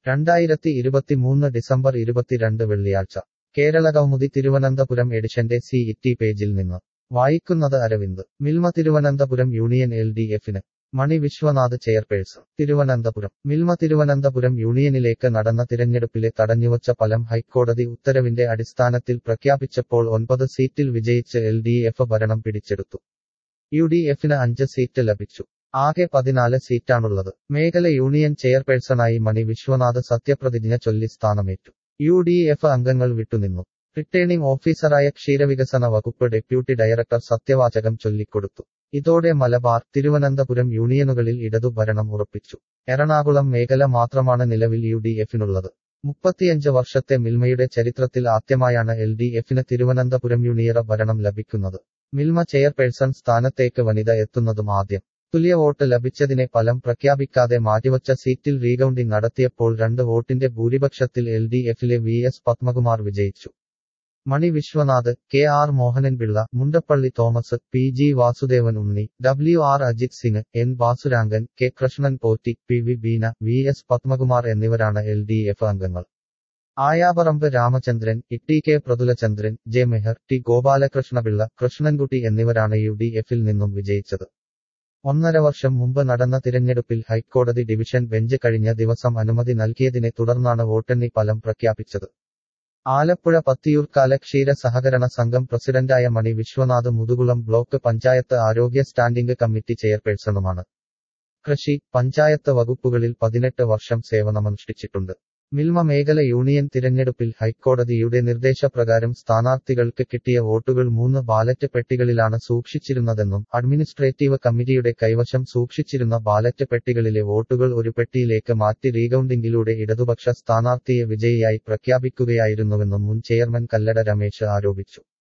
രണ്ടായിരത്തി ഇരുപത്തിമൂന്ന് ഡിസംബർ ഇരുപത്തിരണ്ട് വെള്ളിയാഴ്ച കേരളകൗമുദി തിരുവനന്തപുരം എഡിഷന്റെ സി ഇറ്റി പേജിൽ നിന്ന് വായിക്കുന്നത് Aravind Milma Thiruvananthapuram union L D എഫിന് മണി വിശ്വനാഥ് ചെയർപേഴ്സൺ തിരുവനന്തപുരം മിൽമ തിരുവനന്തപുരം യൂണിയനിലേക്ക് നടന്ന തിരഞ്ഞെടുപ്പിലെ തടഞ്ഞുവച്ച ഫലം ഹൈക്കോടതി ഉത്തരവിന്റെ അടിസ്ഥാനത്തിൽ പ്രഖ്യാപിച്ചപ്പോൾ ഒൻപത് സീറ്റിൽ വിജയിച്ച് എൽ ഡി എഫ് ഭരണം പിടിച്ചെടുത്തു യു ഡി എഫിന് അഞ്ച് സീറ്റ് ലഭിച്ചു ആകെ പതിനാല് സീറ്റാണുള്ളത് മേഖല യൂണിയൻ ചെയർപേഴ്സണായി മണി വിശ്വനാഥ് സത്യപ്രതിജ്ഞ ചൊല്ലി സ്ഥാനമേറ്റു യു ഡി എഫ് അംഗങ്ങൾ വിട്ടുനിന്നു റിട്ടേണിംഗ് ഓഫീസറായ ക്ഷീരവികസന വകുപ്പ് ഡെപ്യൂട്ടി ഡയറക്ടർ സത്യവാചകം ചൊല്ലിക്കൊടുത്തു ഇതോടെ മലബാർ തിരുവനന്തപുരം യൂണിയനുകളിൽ ഇടതു ഭരണം ഉറപ്പിച്ചു എറണാകുളം മേഖല മാത്രമാണ് നിലവിൽ യു ഡി എഫിനുള്ളത് മുപ്പത്തിയഞ്ച് വർഷത്തെ മിൽമയുടെ ചരിത്രത്തിൽ ആദ്യമായാണ് എൽ ഡി എഫിന് തിരുവനന്തപുരം യൂണിയറ ഭരണം ലഭിക്കുന്നത് മിൽമ ചെയർപേഴ്സൺ സ്ഥാനത്തേക്ക് വനിത എത്തുന്നതും ആദ്യം തുല്യ വോട്ട് ലഭിച്ചതിനെ ഫലം പ്രഖ്യാപിക്കാതെ മാറ്റിവച്ച സീറ്റിൽ റീകൌണ്ടിംഗ് നടത്തിയപ്പോൾ രണ്ട് വോട്ടിന്റെ ഭൂരിപക്ഷത്തിൽ എൽ ഡി എഫിലെ വി എസ് പത്മകുമാർ വിജയിച്ചു Mani Viswanath K R Mohanan Pillai Mundappally Thomas P G Vasudevan Unni W R Ajith Singh N Vasurangan K Krishnan Potti P V Beena V S Padmakumar എന്നിവരാണ് എൽ ഡി എഫ് അംഗങ്ങൾ Ayaparambu Ramachandran E K Prathulachandran J Mehar T Gopalakrishna Pillai Krishnankutty എന്നിവരാണ് യു ഡി എഫിൽ നിന്നും വിജയിച്ചത് ഒന്നര വർഷം മുമ്പ് നടന്ന തിരഞ്ഞെടുപ്പിൽ ഹൈക്കോടതി ഡിവിഷൻ ബെഞ്ച് കഴിഞ്ഞ ദിവസം അനുമതി നൽകിയതിനെ തുടർന്നാണ് വോട്ടെണ്ണി ഫലം പ്രഖ്യാപിച്ചത് ആലപ്പുഴ പത്തിയൂർക്കാല ക്ഷീര സഹകരണ സംഘം പ്രസിഡന്റായ മണി വിശ്വനാഥ് മുതുകുളം ബ്ലോക്ക് പഞ്ചായത്ത് ആരോഗ്യ സ്റ്റാൻഡിംഗ് കമ്മിറ്റി ചെയർപേഴ്സണുമാണ് കൃഷി പഞ്ചായത്ത് വകുപ്പുകളിൽ പതിനെട്ട് വർഷം സേവനമനുഷ്ഠിച്ചിട്ടുണ്ട് മിൽമ മേഖല യൂണിയൻ തിരഞ്ഞെടുപ്പിൽ ഹൈക്കോടതിയുടെ നിർദ്ദേശപ്രകാരം സ്ഥാനാർത്ഥികൾക്ക് കിട്ടിയ വോട്ടുകൾ മൂന്ന് ബാലറ്റ് പെട്ടികളിലാണ് സൂക്ഷിച്ചിരുന്നതെന്നും അഡ്മിനിസ്ട്രേറ്റീവ് കമ്മിറ്റിയുടെ കൈവശം സൂക്ഷിച്ചിരുന്ന ബാലറ്റ് പെട്ടികളിലെ വോട്ടുകൾ ഒരു പെട്ടിയിലേക്ക് മാറ്റി റീകൌണ്ടിംഗിലൂടെ ഇടതുപക്ഷ സ്ഥാനാർത്ഥിയെ വിജയിയായി പ്രഖ്യാപിക്കുകയായിരുന്നുവെന്നും മുൻ ചെയർമാൻ കല്ലട രമേശ് ആരോപിച്ചു